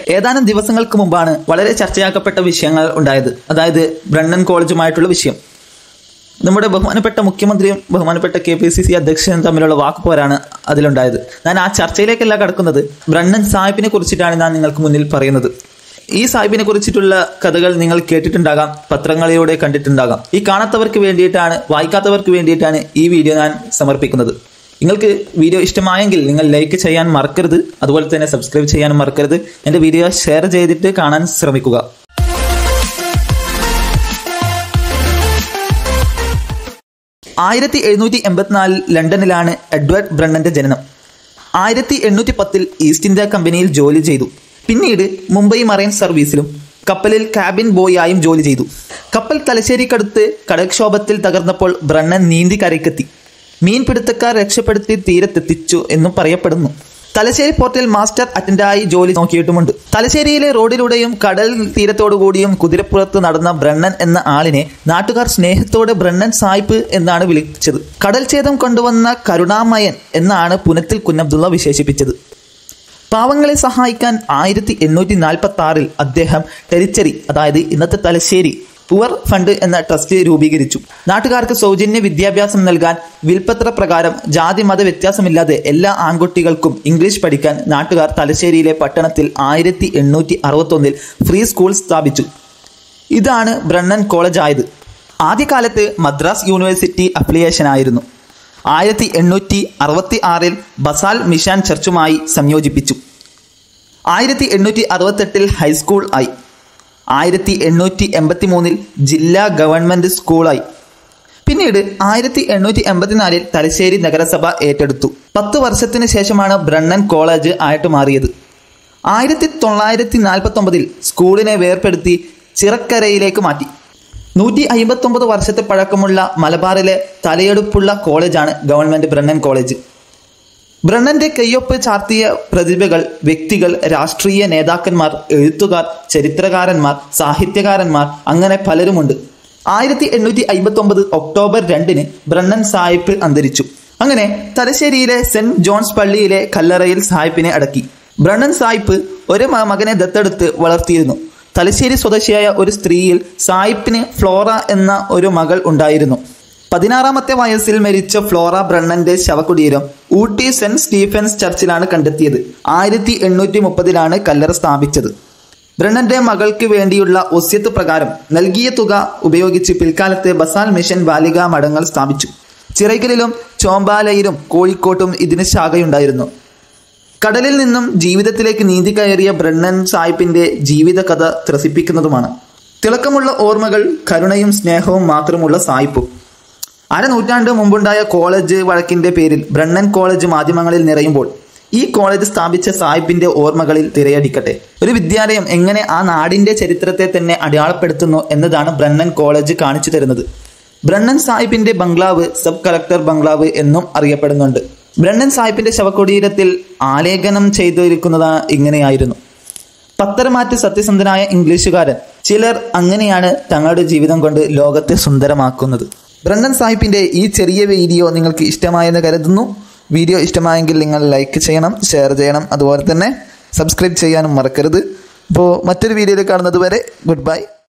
ഏതാനും ദിവസങ്ങൾക്ക് മുമ്പാണ് വളരെ ചർച്ചയാക്കപ്പെട്ട വിഷയങ്ങൾ ഉണ്ടായത് അതായത് ബ്രണ്ണൻ കോളേജുമായിട്ടുള്ള വിഷയം നമ്മുടെ ബഹുമാനപ്പെട്ട മുഖ്യമന്ത്രിയും ബഹുമാനപ്പെട്ട കെ പി സി സി അധ്യക്ഷനും തമ്മിലുള്ള വാക്കുപോരാണ് അതിലുണ്ടായത് ഞാൻ ആ ചർച്ചയിലേക്കല്ല കടക്കുന്നത് ബ്രണ്ണൻ സാഹിബിനെ കുറിച്ചിട്ടാണ് ഞാൻ നിങ്ങൾക്ക് മുന്നിൽ പറയുന്നത് ഈ സാഹിബിനെ കുറിച്ചിട്ടുള്ള കഥകൾ നിങ്ങൾ കേട്ടിട്ടുണ്ടാകാം പത്രങ്ങളിലൂടെ കണ്ടിട്ടുണ്ടാകാം ഈ കാണാത്തവർക്ക് വേണ്ടിയിട്ടാണ് വായിക്കാത്തവർക്ക് വേണ്ടിയിട്ടാണ് ഈ വീഡിയോ ഞാൻ സമർപ്പിക്കുന്നത് നിങ്ങൾക്ക് വീഡിയോ ഇഷ്ടമായെങ്കിൽ നിങ്ങൾ ലൈക്ക് ചെയ്യാൻ മറക്കരുത് അതുപോലെ തന്നെ സബ്സ്ക്രൈബ് ചെയ്യാനും മറക്കരുത് എൻ്റെ വീഡിയോ ഷെയർ ചെയ്തിട്ട് കാണാൻ ശ്രമിക്കുക ആയിരത്തി എഴുന്നൂറ്റി എൺപത്തിനാലിൽ ലണ്ടനിലാണ് എഡ്വേർഡ് ബ്രണ്ണന്റെ ജനനം ആയിരത്തി എണ്ണൂറ്റി പത്തിൽ ഈസ്റ്റ് ഇന്ത്യ കമ്പനിയിൽ ജോലി ചെയ്തു പിന്നീട് മുംബൈ മറൈൻ സർവീസിലും കപ്പലിൽ ക്യാബിൻ ബോയായും ജോലി ചെയ്തു കപ്പൽ തലശ്ശേരിക്കടുത്ത് കടൽക്ഷോഭത്തിൽ തകർന്നപ്പോൾ ബ്രണ്ണൻ നീന്തി കരയ്ക്കെത്തി മീൻപിടുത്തക്കാർ രക്ഷപ്പെടുത്തി തീരത്തെത്തിച്ചു എന്നും പറയപ്പെടുന്നു തലശ്ശേരി പോർട്ടിൽ മാസ്റ്റർ അറ്റൻഡായി ജോലി നോക്കിയിട്ടുമുണ്ട് തലശ്ശേരിയിലെ റോഡിലൂടെയും കടൽ തീരത്തോടുകൂടിയും കുതിരപ്പുറത്ത് നടന്ന ബ്രണ്ണൻ എന്ന ആളിനെ നാട്ടുകാർ സ്നേഹത്തോടെ ബ്രണ്ണൻ സായിപ്പ് എന്നാണ് വിളിച്ചത് കടൽ ഛേദം കൊണ്ടുവന്ന കരുണാമയൻ എന്നാണ് പുനത്തിൽ കുന്നബ്ദുള്ള വിശേഷിപ്പിച്ചത് പാവങ്ങളെ സഹായിക്കാൻ ആയിരത്തി എണ്ണൂറ്റി നാൽപ്പത്തി ആറിൽ അദ്ദേഹം ടെരിച്ചറി അതായത് ഇന്നത്തെ തലശ്ശേരി പുവർ ഫണ്ട് എന്ന ട്രസ്റ്റ് രൂപീകരിച്ചു നാട്ടുകാർക്ക് സൗജന്യ വിദ്യാഭ്യാസം നൽകാൻ വിൽപ്പത്ര പ്രകാരം ജാതി മത വ്യത്യാസമില്ലാതെ എല്ലാ ആൺകുട്ടികൾക്കും ഇംഗ്ലീഷ് പഠിക്കാൻ നാട്ടുകാർ തലശ്ശേരിയിലെ പട്ടണത്തിൽ ആയിരത്തി എണ്ണൂറ്റി അറുപത്തൊന്നിൽ ഫ്രീ സ്കൂൾ സ്ഥാപിച്ചു ഇതാണ് ബ്രണ്ണൻ കോളേജ് ആയത് ആദ്യകാലത്ത് മദ്രാസ് യൂണിവേഴ്സിറ്റി അഫിലിയേഷൻ ആയിരുന്നു ആയിരത്തി എണ്ണൂറ്റി അറുപത്തി ആറിൽ ബസാൽ മിഷൻ ചർച്ചുമായി സംയോജിപ്പിച്ചു ആയിരത്തി എണ്ണൂറ്റി അറുപത്തെട്ടിൽ ഹൈസ്കൂൾ ആയി ആയിരത്തി എണ്ണൂറ്റി എൺപത്തി മൂന്നിൽ ജില്ലാ ഗവൺമെന്റ് സ്കൂളായി പിന്നീട് ആയിരത്തി എണ്ണൂറ്റി എൺപത്തിനാലിൽ തലശ്ശേരി നഗരസഭ ഏറ്റെടുത്തു പത്ത് വർഷത്തിന് ശേഷമാണ് ബ്രണ്ണൻ കോളേജ് ആയിട്ട് മാറിയത് ആയിരത്തി തൊള്ളായിരത്തി നാൽപ്പത്തി ഒമ്പതിൽ സ്കൂളിനെ വേർപ്പെടുത്തി ചിറക്കരയിലേക്ക് മാറ്റി നൂറ്റി അമ്പത്തൊമ്പത് വർഷത്തെ പഴക്കമുള്ള മലബാറിലെ തലയെടുപ്പുള്ള കോളേജാണ് ഗവൺമെന്റ് ബ്രണ്ണൻ കോളേജ് ബ്രണ്ണന്റെ കയ്യൊപ്പ് ചാർത്തിയ പ്രതിഭകൾ വ്യക്തികൾ രാഷ്ട്രീയ നേതാക്കന്മാർ എഴുത്തുകാർ ചരിത്രകാരന്മാർ സാഹിത്യകാരന്മാർ അങ്ങനെ പലരുമുണ്ട് ആയിരത്തി എണ്ണൂറ്റി അമ്പത്തി ഒമ്പത് ഒക്ടോബർ രണ്ടിന് ബ്രണ്ണൻ സാഹിബ് അന്തരിച്ചു അങ്ങനെ തലശ്ശേരിയിലെ സെന്റ് ജോൺസ് പള്ളിയിലെ കല്ലറയിൽ സാഹിബിനെ അടക്കി ബ്രണ്ണൻ സാഹിബ് ഒരു മകനെ ദത്തെടുത്ത് വളർത്തിയിരുന്നു തലശ്ശേരി സ്വദേശിയായ ഒരു സ്ത്രീയിൽ സായിപ്പിന് ഫ്ലോറ എന്ന ഒരു മകൾ ഉണ്ടായിരുന്നു പതിനാറാമത്തെ വയസ്സിൽ മരിച്ച ഫ്ലോറ ബ്രണ്ണന്റെ ശവകുടീരം ഊട്ടി സെന്റ് സ്റ്റീഫൻസ് ചർച്ചിലാണ് കണ്ടെത്തിയത് ആയിരത്തി എണ്ണൂറ്റി മുപ്പതിലാണ് കല്ലറ സ്ഥാപിച്ചത് ബ്രണ്ണന്റെ മകൾക്ക് വേണ്ടിയുള്ള ഒസ്യത്ത് പ്രകാരം നൽകിയ തുക ഉപയോഗിച്ച് പിൽക്കാലത്ത് ബസാൽ മിഷൻ ബാലികാ മഠങ്ങൾ സ്ഥാപിച്ചു ചിറയ്ക്കലിലും ചോമ്പാലയിലും കോഴിക്കോട്ടും ഇതിന് ശാഖയുണ്ടായിരുന്നു കടലിൽ നിന്നും ജീവിതത്തിലേക്ക് നീന്തി കയറിയ ബ്രണ്ണൻ സാഹിബിന്റെ ജീവിതകഥ ത്രസിപ്പിക്കുന്നതുമാണ് തിളക്കമുള്ള ഓർമ്മകൾ കരുണയും സ്നേഹവും മാത്രമുള്ള സായിപ്പും അരനൂറ്റാണ്ട് മുമ്പുണ്ടായ കോളേജ് വഴക്കിന്റെ പേരിൽ ബ്രണ്ണൻ കോളേജ് മാധ്യമങ്ങളിൽ നിറയുമ്പോൾ ഈ കോളേജ് സ്ഥാപിച്ച സാഹിബിന്റെ ഓർമ്മകളിൽ തിരയടിക്കട്ടെ ഒരു വിദ്യാലയം എങ്ങനെ ആ നാടിന്റെ ചരിത്രത്തെ തന്നെ അടയാളപ്പെടുത്തുന്നു എന്നതാണ് ബ്രണ്ണൻ കോളേജ് കാണിച്ചു തരുന്നത് ബ്രണ്ണൻ സാഹിബിന്റെ ബംഗ്ലാവ് സബ് കളക്ടർ ബംഗ്ലാവ് എന്നും അറിയപ്പെടുന്നുണ്ട് ബ്രണ്ണൻ സാഹിബിന്റെ ശവകുടീരത്തിൽ ആലേഖനം ചെയ്തിരിക്കുന്നത് ഇങ്ങനെയായിരുന്നു പത്തരമാറ്റ് സത്യസന്ധനായ ഇംഗ്ലീഷുകാരൻ ചിലർ അങ്ങനെയാണ് തങ്ങളുടെ ജീവിതം കൊണ്ട് ലോകത്തെ സുന്ദരമാക്കുന്നത് ബ്രണ്ണൻ സാഹിബിന്റെ ഈ ചെറിയ വീഡിയോ നിങ്ങൾക്ക് ഇഷ്ടമായെന്ന് കരുതുന്നു വീഡിയോ ഇഷ്ടമായെങ്കിൽ നിങ്ങൾ ലൈക്ക് ചെയ്യണം ഷെയർ ചെയ്യണം അതുപോലെ തന്നെ സബ്സ്ക്രൈബ് ചെയ്യാനും മറക്കരുത് അപ്പോൾ മറ്റൊരു വീഡിയോയിൽ കാണുന്നത് വരെ ഗുഡ് ബൈ